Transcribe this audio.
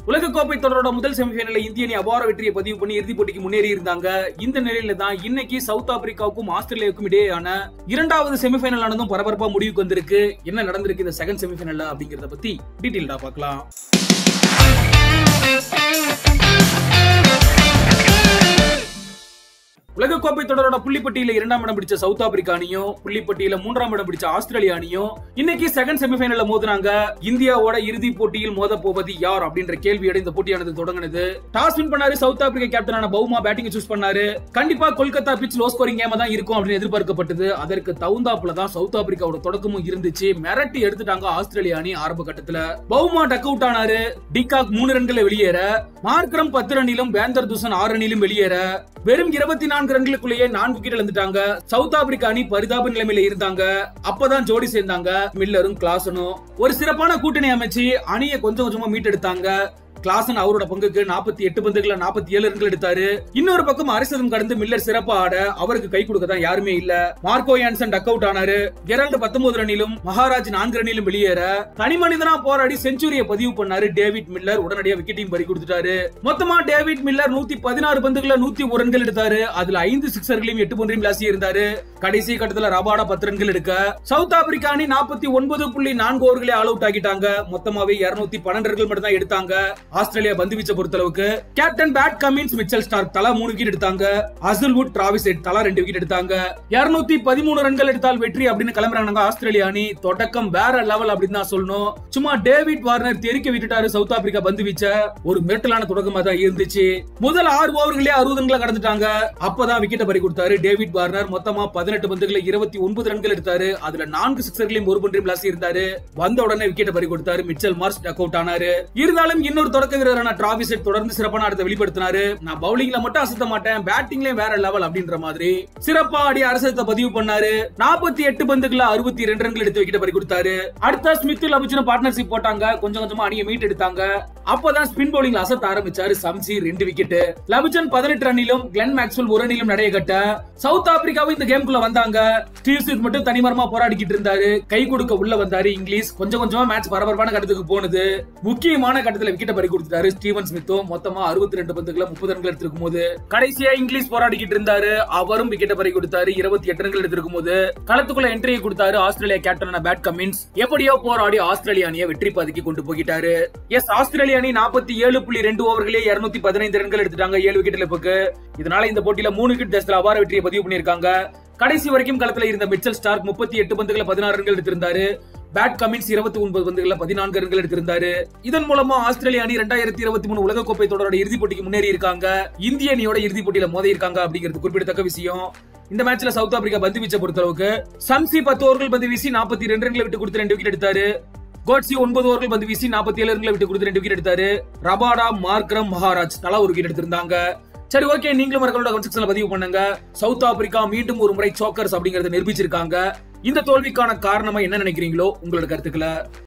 உலகக்கோப்பை தொடரோட முதல் செமிஃபைனல்ல இந்திய அணி அபார வெற்றியை பதிவு பண்ணி இறுதிப் போட்டிக்கு முன்னேறி இருந்தாங்க இந்த நிலையில தான் இன்னைக்கு சவுத் ஆப்பிரிக்காவுக்கும் ஆஸ்திரேலியாவுக்கும் இடையேயான இரண்டாவது செமிஃபைனல் ஆனதும் பரபரப்பா முடிவுக்கு வந்திருக்கு என்ன நடந்திருக்கு இந்த செகண்ட் செமிஃபைனல்ல அப்படிங்கறத பத்தி டீடைல்டா பார்க்கலாம் உலகக்கோப்பை தொடரோட புள்ளிப்பட்டியல இரண்டாம் இடம் பிடிச்ச சவுத் ஆப்பிரிக்கா அணியும் புள்ளிப்பட்டியல மூன்றாம் இடம் பிடிச்ச ஆஸ்திரேலியா அணியும் இன்னைக்கு செகண்ட் செமிஃபைனல்ல மோதுனாங்க இந்தியாவோட இறுதி போட்டியில் மோத போவது யார் அப்படின்ற கேள்வியோட இந்த போட்டியானது தொடங்கினது டாஸ் வின் பண்ணாரு சவுத் ஆப்பிரிக்கா கேப்டனான பவுமா பேட்டிங் சூஸ் பண்ணாரு கண்டிப்பா கொல்கத்தா பிச் லோ ஸ்கோரிங் கேமா தான் இருக்கும் அப்படின்னு எதிர்பார்க்கப்பட்டது அதற்கு தகுந்தாப்புல தான் சவுத் ஆப்பிரிக்காவோட தொடக்கமும் இருந்துச்சு மிரட்டி எடுத்துட்டாங்க ஆஸ்திரேலியா அணி ஆரம்ப கட்டத்துல பவுமா டக் அவுட் ஆனாரு டிகாக் மூணு ரன்களை வெளியேற மார்க்ரம் பத்து ரன்னிலும் வேந்தர் துசன் ஆறு ரன்னிலும் வெளியேற வெறும் இருபத்தி நான்கு ரன்களுக்குள்ளேயே நான்கு விக்கெட் இழந்துட்டாங்க சவுத் ஆப்பிரிக்கா அணி பரிதாப நிலைமையில இருந்தாங்க அப்பதான் ஜோடி சேர்ந்தாங்க மில்லரும் கிளாசனும் ஒரு சிறப்பான கூட்டணி அமைச்சு அணியை கொஞ்சம் கொஞ்சமா மீட்டெடுத்தாங்க கிளாசன் அவரோட பங்குக்கு நாற்பத்தி எட்டு பந்துகளை நாற்பத்தி ஏழு ரன்கள் எடுத்தாரு இன்னொரு பக்கம் அரசதம் கடந்து மில்லர் சிறப்பா ஆட அவருக்கு கை கொடுக்க தான் யாருமே இல்ல மார்க்கோ யான்சன் டக் அவுட் ஆனாரு கெரல்ட் பத்தொன்பது ரன்னிலும் மகாராஜ் நான்கு ரன்னிலும் வெளியேற தனி மனிதனா போராடி செஞ்சுரியை பதிவு பண்ணாரு டேவிட் மில்லர் உடனடியாக விக்கெட்டையும் பறி கொடுத்துட்டாரு மொத்தமா டேவிட் மில்லர் நூத்தி பதினாறு பந்துகளை நூத்தி ஒரு ரன்கள் எடுத்தாரு அதுல ஐந்து சிக்ஸர்களையும் எட்டு பந்தையும் விளாசி இருந்தாரு கடைசி கட்டத்துல ரபாடா பத்து ரன்கள் எடுக்க சவுத் ஆப்பிரிக்கா அணி நாற்பத்தி ஒன்பது புள்ளி நான்கு ஓவர்களே ஆல் அவுட் ஆகிட்டாங்க மொத்தமாவே இருநூத்தி பன்னெண்டு ரன்கள் மட்டும் தான் எடுத்தாங்க ஆஸ்திரேலியா பந்து வீச்சை பொறுத்தளவுக்கு captain Pat Cummins Mitchell Starc தலா மூணு விக்கெட் எடுத்தாங்க அசல்வுட் டிராவிஸ் ஹெட் தலா ரெண்டு விக்கெட் எடுத்தாங்க இருநூத்தி பதிமூணு ரன்கள் எடுத்தால் வெற்றி அப்படின்னு கிளம்புறாங்க ஆஸ்திரேலியா அணி தொடக்கம் வேற லெவல் அப்படின்னு தான் சொல்லணும் சும்மா டேவிட் வார்னர் தெரிக்க விட்டுட்டாரு சவுத் ஆப்பிரிக்கா பந்து வீச்ச ஒரு மிரட்டலான தொடக்கமா தான் இருந்துச்சு முதல் ஆறு ஓவர்களே அறுபது ரன்களை கடந்துட்டாங்க அப்பதான் விக்கெட்டை பறி கொடுத்தாரு டேவிட் வார்னர் மொத்தமா பதினெட்டு பந்துகளை இருபத்தி ஒன்பது ரன்கள் எடுத்தாரு அதுல நான்கு சிக்ஸர்களையும் ஒரு பன்றையும் பிளாசி இருந்தாரு வந்த உடனே விக்கெட்டை பறி கொடுத்தாரு மிச்சல் மார்ஸ் டக் அவுட் ஆனாரு இருந்தாலும் இன்னொரு தொடக்க வீரரான டிராவிஸ் ஹெட் தொடர்ந்து சிறப்பான ஆட்டத்தை வெளிப்படுத்தினாரு நான் பவுலிங்ல மட்டும் அசத்த மாட்டேன் பேட்டிங்லயும் வேற லெவல் அப்படின்ற மாதிரி சிறப்பா ஆடி அரசத்தை பதிவு பண்ணாரு நாற்பத்தி எட்டு பந்துக்குள்ள அறுபத்தி ரெண்டு ரன்கள் எடுத்து விக்கெட் பறி கொடுத்தாரு அடுத்த ஸ்மித் லபிச்சுன பார்ட்னர்ஷிப் போட்டாங்க கொஞ்சம் கொஞ்சமா அணியை மீட் எடுத்தாங்க அப்பதான் ஸ்பின் பவுலிங்ல அசத்த ஆரம்பிச்சாரு சம்சி ரெண்டு விக்கெட் லபிச்சன் பதினெட்டு ரன்னிலும் கிளென் மேக்ஸ்வெல் ஒரு ரன்னிலும் நடைய கட்ட சவுத் ஆப்பிரிக்காவும் இந்த கேம்குள்ள வந்தாங்க ஸ்டீவ் ஸ்மித் மட்டும் தனிமரமா போராடிக்கிட்டு இருந்தாரு கை கொடுக்க உள்ள வந்தாரு இங்கிலீஷ் கொஞ்சம் கொஞ்சமா மேட்ச் பரபரப்பான கட்டத்துக்கு போனது முக்கியமான கட்டத்துல விக்கெட் பறி கொடுத்துட்டாரு ஸ்டீவன் ஸ்மித்தும் மொத்தமா அறுபத்தி ரெண்டு பந்துகளை முப்பது ரன்கள் எடுத்திருக்கும் போது கடைசியா இங்கிலீஷ் போராடிக்கிட்டு இருந்தாரு அவரும் விக்கெட் பறி கொடுத்தாரு இருபத்தி எட்டு ரன்கள் எடுத்திருக்கும் போது களத்துக்குள்ள என்ட்ரியை கொடுத்தாரு ஆஸ்திரேலியா கேப்டனான பேட் கமின்ஸ் எப்படியோ போராடி ஆஸ்திரேலியா அணியை வெற்றி பாதைக்கு கொண்டு போகிட்டாரு எஸ் ஆஸ்திரேலியா அணி நாற்பத்தி ஏழு புள்ளி ரெண்டு ஓவர்களே இருநூத்தி பதினைந்து ரன்கள் எடுத்துட்டாங்க ஏழு விக்கெட் இழப்புக்கு இதனால இந்த போட்டியில மூணு விக்கெட் தேசத்துல அபார வெற்றியை பதிவு பண்ணிருக்காங்க கடைசி வரைக்கும் களத்துல இருந்த மிச்சல் ஸ்டார்க் முப்பத்தி எட்டு பந்துகளை பதினாறு ரன்கள் எடுத்திருந்தாரு பேட் கமின்ஸ் இருபத்தி ஒன்பது பந்துகள்ல பதினான்கு ரன்கள் எடுத்திருந்தாரு இதன் மூலமா ஆஸ்திரேலியா அணி ரெண்டாயிரத்தி இருபத்தி மூணு உலகக்கோப்பை தொடரோட இறுதிப் போட்டிக்கு முன்னேறி இருக்காங்க இந்திய அணியோட இறுதிப் போட்டியில மோதி இருக்காங்க அப்படிங்கிறது குறிப்பிடத்தக்க விஷயம் இந்த மேட்ச்ல சவுத் ஆப்பிரிக்கா பந்து வீச்சை பொறுத்தளவுக்கு சம்சி பத்து ஓவர்கள் பந்து வீசி நாற்பத்தி ரெண்டு ரன்களை விட்டு கொடுத்து ரெண்டு விக்கெட் எடுத்தாரு கோட்ஸி ஒன்பது ஓவர்கள் பந்து வீசி நாற்பத்தி ஏழு ரன்களை விட்டு கொடுத்து ரெண்டு விக்கெட் எடுத்தாரு ரபாடா மார்க்ரம் மகாராஜ் தலா ஒரு விக்கெட் எடுத்திருந்தாங்க சரி ஓகே நீங்களும் மறக்கலோட கமெண்ட் பதிவு பண்ணுங்க சவுத் ஆப்பிரிக்கா மீண்டும் ஒரு முறை சோக்கர்ஸ் அப்படிங்கறத நிரூபிச்சிருக்காங்க இந்த தோல்விக்கான காரணமா என்ன நினைக்கிறீங்களோ உங்களோட கருத்துக்களை